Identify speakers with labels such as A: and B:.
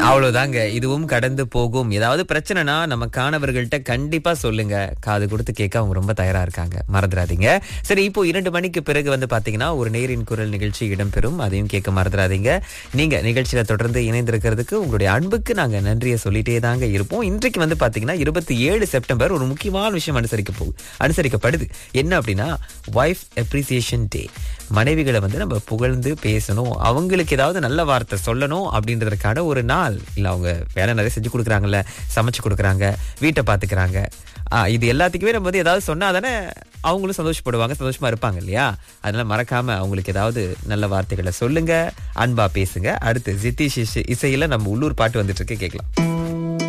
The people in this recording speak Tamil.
A: அவ்வளவுதாங்க இதுவும் கடந்து போகும் ஏதாவது பிரச்சனைனா நம்ம காணவர்கள்ட்ட கண்டிப்பா சொல்லுங்க காது கொடுத்து கேட்க அவங்க ரொம்ப தயாரா இருக்காங்க மறந்துடாதீங்க சரி இப்போ இரண்டு மணிக்கு பிறகு வந்து பாத்தீங்கன்னா ஒரு நேரின் குரல் நிகழ்ச்சி இடம்பெறும் அதையும் கேட்க மறந்துடாதீங்க நீங்க நிகழ்ச்சியில தொடர்ந்து இணைந்திருக்கிறதுக்கு உங்களுடைய அன்புக்கு நாங்க நன்றியை சொல்லிட்டே தாங்க இருப்போம் இன்றைக்கு வந்து பாத்தீங்கன்னா இருபத்தி ஏழு செப்டம்பர் ஒரு முக்கியமான விஷயம் அனுசரிக்க போ அனுசரிக்கப்படுது என்ன அப்படின்னா ஒய்ஃப் அப்ரிசியேஷன் டே மனைவிகளை வந்து நம்ம புகழ்ந்து பேசணும் அவங்களுக்கு ஏதாவது நல்ல வார்த்தை சொல்லணும் அப்படின்றதுக்கான ஒரு நாள் இல்ல அவங்க வேலை நிறைய செஞ்சு கொடுக்குறாங்கல்ல சமைச்சு கொடுக்குறாங்க வீட்டை பாத்துக்கிறாங்க ஆஹ் இது எல்லாத்துக்குமே நம்ம வந்து ஏதாவது சொன்னா தானே அவங்களும் சந்தோஷப்படுவாங்க சந்தோஷமா இருப்பாங்க இல்லையா அதனால மறக்காம அவங்களுக்கு ஏதாவது நல்ல வார்த்தைகளை சொல்லுங்க அன்பா பேசுங்க அடுத்து ஜித்தீஷ் இசையில நம்ம உள்ளூர் பாட்டு வந்துட்டு இருக்கு கேட்கலாம்